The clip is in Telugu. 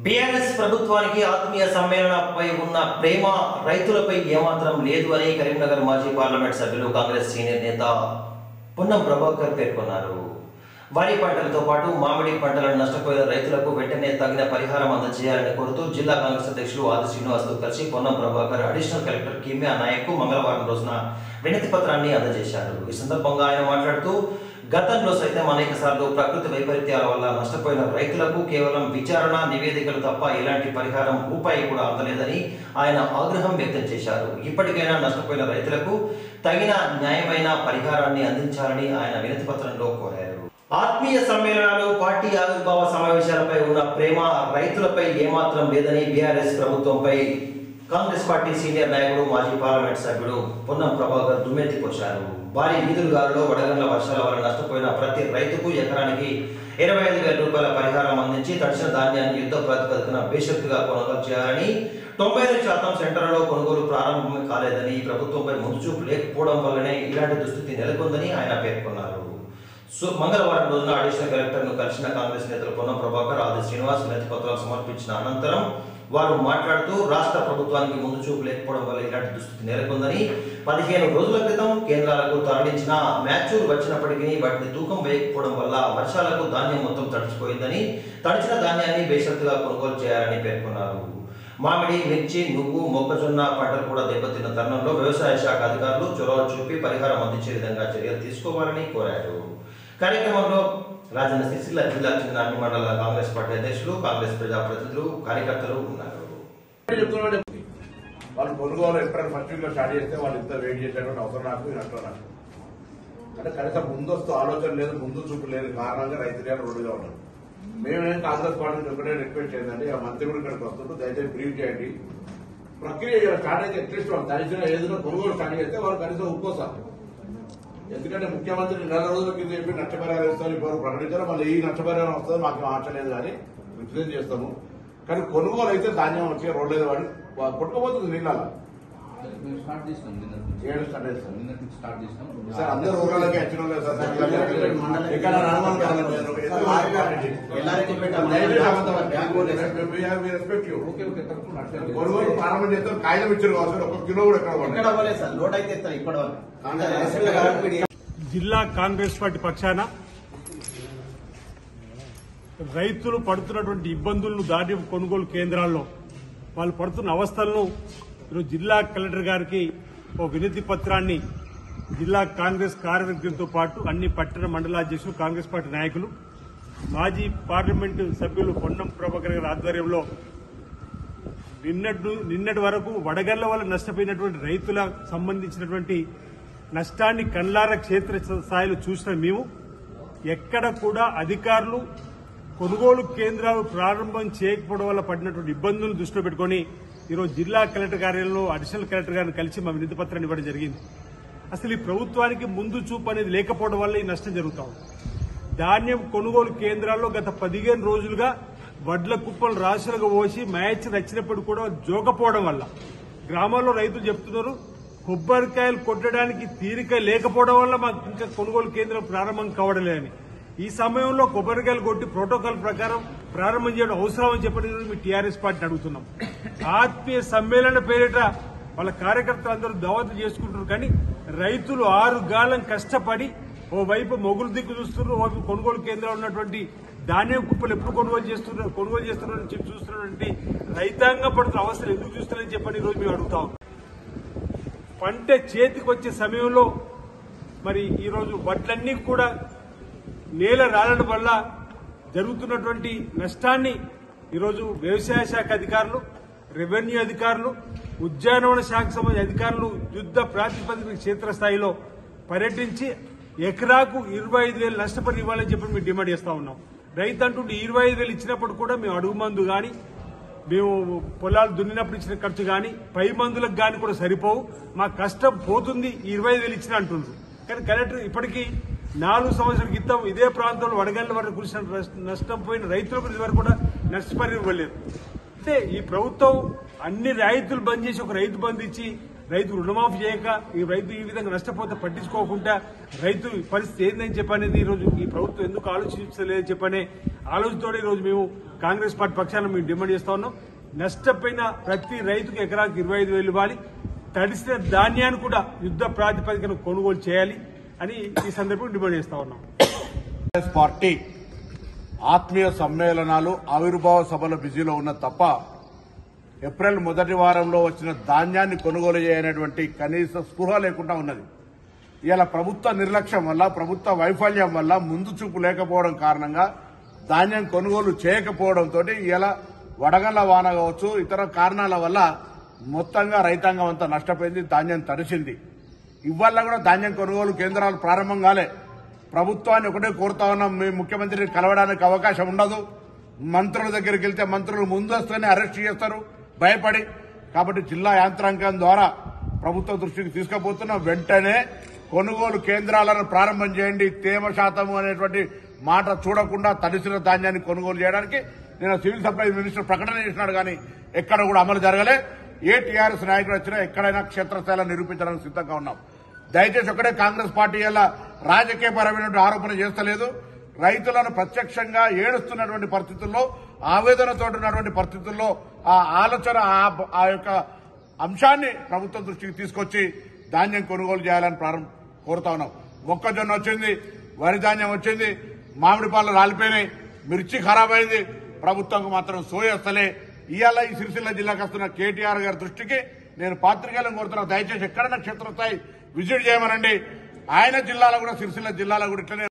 బీఆర్ఎస్ ప్రభుత్వానికి ఆత్మీయ సమ్మేళనంపై ఉన్న ప్రేమ రైతులపై ఏమాత్రం లేదు అని కరీంనగర్ మాజీ పార్లమెంట్ సభ్యులు కాంగ్రెస్ సీనియర్ నేత పొన్నం ప్రభాకర్ పేర్కొన్నారు వరి పంటలతో పాటు మామిడి పంటలను నష్టపోయిన రైతులకు వెంటనే తగిన పరిహారం అందజేయాలని కోరుతూ జిల్లా కాంగ్రెస్ అధ్యక్షులు ఆది శ్రీనివాస్తో కలిసి పొన్నం ప్రభాకర్ అడిషనల్ కలెక్టర్ కిమ్యా నాయక్ మంగళవారం రోజున వినతి పత్రాన్ని అందజేశారు ఈ సందర్భంగా ఆయన మాట్లాడుతూ గతంలో సైతం అనేక సార్లు ప్రకృతి వైపరీత్యాల వల్ల నష్టపోయిన రైతులకు కేవలం విచారణ నివేదికలు తప్ప ఎలాంటి పరిహారం రూపాయి కూడా అందలేదని ఆయన ఆగ్రహం వ్యక్తం చేశారు ఇప్పటికైనా నష్టపోయిన రైతులకు తగిన న్యాయమైన పరిహారాన్ని అందించాలని ఆయన వినతి పత్రంలో కోరారు ఆత్మీయ సమ్మేళనాలు పార్టీ ఆవిర్భావ సమావేశాలపై ఉన్న ప్రేమ రైతులపై ఏమాత్రం లేదని బీఆర్ఎస్ ప్రభుత్వంపై కాంగ్రెస్ పార్టీ సీనియర్ నాయకుడు మాజీ పార్లమెంట్ సభ్యుడు పొన్నం ప్రభాకర్ దుమ్మెత్తిపోశారు భారీ ఈదురుగాలులో వడగండ్ల వర్షాల వల్ల నష్టపోయిన ప్రతి రైతుకు ఎకరానికి ఇరవై ఐదు వేల రూపాయల పరిహారం అందించి తడిసిన ధాన్యాన్ని యుద్ధ ప్రాతిపదికన బేషరతుగా కొనుగోలు చేయాలని తొంభై ఐదు శాతం సెంటర్లలో కొనుగోలు ప్రారంభం కాలేదని ఈ ప్రభుత్వంపై ముందు చూపు లేకపోవడం వల్లనే ఇలాంటి దుస్థితి నెలకొందని ఆయన పేర్కొన్నారు సో మంగళవారం రోజున అడిషనల్ కలెక్టర్ ను కలిసిన కాంగ్రెస్ నేతలు పొన్నం ప్రభాకర్ ఆది శ్రీనివాస్ వినతి పత్రాలు సమర్పించిన అనంతరం వారు మాట్లాడుతూ రాష్ట్ర ప్రభుత్వానికి ముందు చూపు లేకపోవడం వల్ల ఇలాంటి దుస్థితి నెలకొందని పదిహేను రోజుల క్రితం కేంద్రాలకు తరలించిన మ్యాచ్యూర్ వచ్చినప్పటికీ వాటిని తూకం వేయకపోవడం వల్ల వర్షాలకు ధాన్యం మొత్తం తడిచిపోయిందని తడిచిన ధాన్యాన్ని బేషరతుగా కొనుగోలు చేయాలని పేర్కొన్నారు మామిడి మిర్చి నువ్వు మొక్కజొన్న పంటలు కూడా దెబ్బతిన్న తరుణంలో వ్యవసాయ శాఖ అధికారులు చొరవ చూపి పరిహారం అందించే విధంగా చర్యలు తీసుకోవాలని కోరారు కార్యక్రమంలో రాజన్న సిరిసిల్ల జిల్లా చెందిన అన్ని మండల కాంగ్రెస్ పార్టీ అధ్యక్షులు కాంగ్రెస్ ప్రజాప్రతినిధులు కార్యకర్తలు ఉన్నారు చెప్తున్నాడు వాళ్ళు కొనుగోలు ఎప్పుడైనా ఫస్ట్ వీక్ లో స్టార్ట్ చేస్తే వాళ్ళు ఇంత వెయిట్ చేసేటువంటి అవసరం నాకు ఇది అంటారు నాకు అంటే కనీసం ముందస్తు ఆలోచన లేదు ముందు చూపు లేదు కారణంగా రైతులు రోడ్డుగా ఉన్నారు మేమేం కాంగ్రెస్ పార్టీ ఒకటే రిక్వెస్ట్ చేయండి ఆ మంత్రి కూడా ఇక్కడికి వస్తుంటారు దయచేసి బ్రీఫ్ చేయండి ప్రక్రియ స్టార్ట్ అయితే అట్లీస్ట్ వాళ్ళు తడిసిన ఏదైనా కొనుగోలు స్టార్ట్ చేస్తే వాళ్ళు కనీసం ఒప్పుకోసారు ఎందుకంటే ముఖ్యమంత్రి నెల రోజుల కింద చెప్పి నష్టపరిహారం ఇస్తామని ఇప్పుడు ప్రకటించారు మళ్ళీ ఈ నష్టపరిహారం వస్తుంది మాకు ఆశ లేదు కానీ విచ్ఛేదం చేస్తాము కానీ కొనుగోలు అయితే ధాన్యం వచ్చి రోడ్డు మీద పడి కొట్టుకోబోతుంది నీళ్ళ మేము స్టార్ట్ చేసినాం నిన్న ఏడు స్టార్ట్ చేస్తాం నిన్న నుంచి స్టార్ట్ చేసినాం సార్ అందరు ఊర్లకి వచ్చిన వాళ్ళే సార్ ఇక్కడ రానుమానం కావాలి దయచేసి అబద్ధం అండి. We have- we respect you. Okay okay తప్పకుండా అట్లే కొనుగోలు ప్రారంభం చేస్తాం కాగితం ఇచ్చారు కావచ్చు ఒక కిలో కూడా ఎక్కడ ఎక్కడ పడలేదు. అవ్వలేదు సార్ లోడ్ అయితే ఎత్తారు ఇప్పటి వరకు జిల్లా కాంగ్రెస్ పార్టీ పక్షాన రైతులు పడుతున్నటువంటి ఇబ్బందులను దాటి కొనుగోలు కేంద్రాల్లో వాళ్ళు పడుతున్న అవస్థలను ఈరోజు జిల్లా కలెక్టర్ గారికి ఓ వినతి పత్రాన్ని జిల్లా కాంగ్రెస్ కార్యవర్గంతో పాటు అన్ని పట్టణ మండలాధ్యక్షులు కాంగ్రెస్ పార్టీ నాయకులు మాజీ పార్లమెంటు సభ్యులు పొన్నం ప్రభాకర్ గారి ఆధ్వర్యంలో నిన్నటి నిన్నటి వరకు వడగళ్ల వల్ల నష్టపోయినటువంటి రైతులకు సంబంధించినటువంటి నష్టాన్ని కళ్ళార క్షేత్ర స్థాయిలో చూసిన మేము ఎక్కడ కూడా అధికారులు కొనుగోలు కేంద్రాలు ప్రారంభం చేయకపోవడం వల్ల పడినటువంటి ఇబ్బందులను దృష్టిలో పెట్టుకుని ఈరోజు జిల్లా కలెక్టర్ కార్యాలయంలో అడిషనల్ కలెక్టర్ గారిని కలిసి మా వినతి పత్రాన్ని ఇవ్వడం జరిగింది అసలు ఈ ప్రభుత్వానికి ముందు చూపు అనేది లేకపోవడం వల్ల ఈ నష్టం జరుగుతా ఉంది ధాన్యం కొనుగోలు కేంద్రాల్లో గత పదిహేను రోజులుగా వడ్ల కుప్పలు రాశులుగా పోసి మ్యాచ్ నచ్చినప్పుడు కూడా జోకపోవడం వల్ల గ్రామాల్లో రైతులు చెప్తున్నారు కొబ్బరికాయలు కొట్టడానికి తీరిక లేకపోవడం వల్ల మాకు ఇంకా కొనుగోలు కేంద్రం ప్రారంభం కావడం లేదని ఈ సమయంలో కొబ్బరికాయలు కొట్టి ప్రోటోకాల్ ప్రకారం ప్రారంభం చేయడం అవసరం అని చెప్పని ఈరోజు మీ టీఆర్ఎస్ పార్టీని అడుగుతున్నాం ఆత్మీయ సమ్మేళన పేరిట వాళ్ళ కార్యకర్తలు అందరూ దావతులు చేసుకుంటారు కానీ రైతులు ఆరు గాలం కష్టపడి ఓ వైపు మొగులు దిక్కు చూస్తున్నారు ఓ వైపు కొనుగోలు కేంద్రాలు ఉన్నటువంటి ధాన్యం కుప్పలు ఎప్పుడు కొనుగోలు చేస్తున్నారు కొనుగోలు చేస్తున్నారని చెప్పి చూస్తున్నటువంటి రైతాంగం పడుతున్న అవసరం ఎందుకు చూస్తున్నారని చెప్పని ఈ రోజు మేము అడుగుతాం పంట చేతికి వచ్చే సమయంలో మరి ఈరోజు వడ్లన్నీ కూడా నేల రాలడం వల్ల జరుగుతున్నటువంటి నష్టాన్ని ఈరోజు వ్యవసాయ శాఖ అధికారులు రెవెన్యూ అధికారులు ఉద్యానవన శాఖ సంబంధించిన అధికారులు యుద్ధ ప్రాతిపదిక క్షేత్రస్థాయిలో పర్యటించి ఎకరాకు ఇరవై ఐదు వేలు నష్టపరి ఇవ్వాలని చెప్పి మేము డిమాండ్ చేస్తా ఉన్నాం రైతు అంటుంటే ఇరవై ఐదు వేలు ఇచ్చినప్పుడు కూడా మేము అడుగు మందు కానీ మేము పొలాలు దున్నినప్పుడు ఇచ్చిన ఖర్చు కానీ పై మందులకు కానీ కూడా సరిపోవు మా కష్టం పోతుంది ఈ ఇరవై ఐదు వేలు ఇచ్చిన అంటున్నారు కానీ కలెక్టర్ ఇప్పటికీ నాలుగు సంవత్సరాల క్రితం ఇదే ప్రాంతంలో వడగళ్ల వరకు కురిసిన నష్ట- నష్టం పోయిన రైతులకు ఇదివరకు కూడా నష్టపరిహారం ఇవ్వలేదు అంటే ఈ ప్రభుత్వం అన్ని రైతులు బంద్ చేసి ఒక రైతు బంద్ ఇచ్చి రైతు రుణమాఫీ చేయక ఈ రైతు ఈ విధంగా నష్టపోతే పట్టించుకోకుండా రైతు పరిస్థితి ఏందని చెప్పనేది ఈ రోజు ఈ ప్రభుత్వం ఎందుకు ఆలోచించలేదని చెప్పనే ఆలోచనతో ఈరోజు మేము కాంగ్రెస్ పార్టీ పక్షాన మేము డిమాండ్ చేస్తా ఉన్నాం నష్టపోయిన ప్రతి రైతుకు ఎకరాకి ఇరవై ఐదు వేలు ఇవ్వాలి తడిసిన ధాన్యాన్ని కూడా యుద్ధ ప్రాతిపదికన కొనుగోలు చేయాలి అని ఈ సందర్భంగా డిమాండ్ చేస్తా ఉన్నాం కాంగ్రెస్ పార్టీ ఆత్మీయ సమ్మేళనాలు ఆవిర్భావ సభల బిజీలో ఉన్న తప్ప ఏప్రిల్ మొదటి వారంలో వచ్చిన ధాన్యాన్ని కొనుగోలు చేయనటువంటి కనీస స్పృహ లేకుండా ఉన్నది ఇలా ప్రభుత్వ నిర్లక్ష్యం వల్ల ప్రభుత్వ వైఫల్యం వల్ల ముందు చూపు లేకపోవడం కారణంగా ధాన్యం కొనుగోలు చేయకపోవడంతో ఇలా వడగళ్ల వాన కావచ్చు ఇతర కారణాల వల్ల మొత్తంగా రైతాంగం అంతా నష్టపోయింది ధాన్యం తడిసింది ఇవాళ కూడా ధాన్యం కొనుగోలు కేంద్రాలు ప్రారంభం కాలే ప్రభుత్వాన్ని ఒకటే కోరుతా ఉన్నాం మీ ముఖ్యమంత్రిని కలవడానికి అవకాశం ఉండదు మంత్రుల దగ్గరికి వెళ్తే మంత్రులు ముందస్తుగానే అరెస్ట్ చేస్తారు భయపడి కాబట్టి జిల్లా యాంత్రాంగం ద్వారా ప్రభుత్వ దృష్టికి తీసుకుపోతున్న వెంటనే కొనుగోలు కేంద్రాలను ప్రారంభం చేయండి తేమ శాతము అనేటువంటి మాట చూడకుండా తడిసిన ధాన్యాన్ని కొనుగోలు చేయడానికి నేను సివిల్ సప్లైస్ మినిస్టర్ ప్రకటన చేసినాడు కానీ ఎక్కడ కూడా అమలు జరగలే ఏ టీఆర్ఎస్ నాయకుడు వచ్చినా ఎక్కడైనా క్షేత్రస్థాయిలో నిరూపించడానికి సిద్ధంగా ఉన్నాం దయచేసి ఒకటే కాంగ్రెస్ పార్టీ ఇలా రాజకీయపరమైనటువంటి ఆరోపణ చేస్తలేదు రైతులను ప్రత్యక్షంగా ఏడుస్తున్నటువంటి పరిస్థితుల్లో ఆవేదనతో ఉన్నటువంటి పరిస్థితుల్లో ఆ ఆలోచన ఆ- ఆ యొక్క అంశాన్ని ప్రభుత్వం దృష్టికి తీసుకొచ్చి ధాన్యం కొనుగోలు చేయాలని ప్రారంభం కోరుతా ఉన్నాం మొక్కజొన్న వచ్చింది వరి ధాన్యం వచ్చింది మామిడి పళ్ళు రాలిపోయినాయి మిర్చి ఖరాబ్ అయింది ప్రభుత్వంకు మాత్రం సోయస్తలే ఇవాళ ఈ సిరిసిల్ల జిల్లాకు వస్తున్న కేటీఆర్ గారి దృష్టికి నేను పాత్రికేయులను కోరుతున్నా దయచేసి ఎక్కడైనా క్షేత్రస్థాయి విజిట్ చేయమనండి ఆయన జిల్లాలో కూడా సిరిసిల్ల జిల్లాలో కూడా ఇట్లనే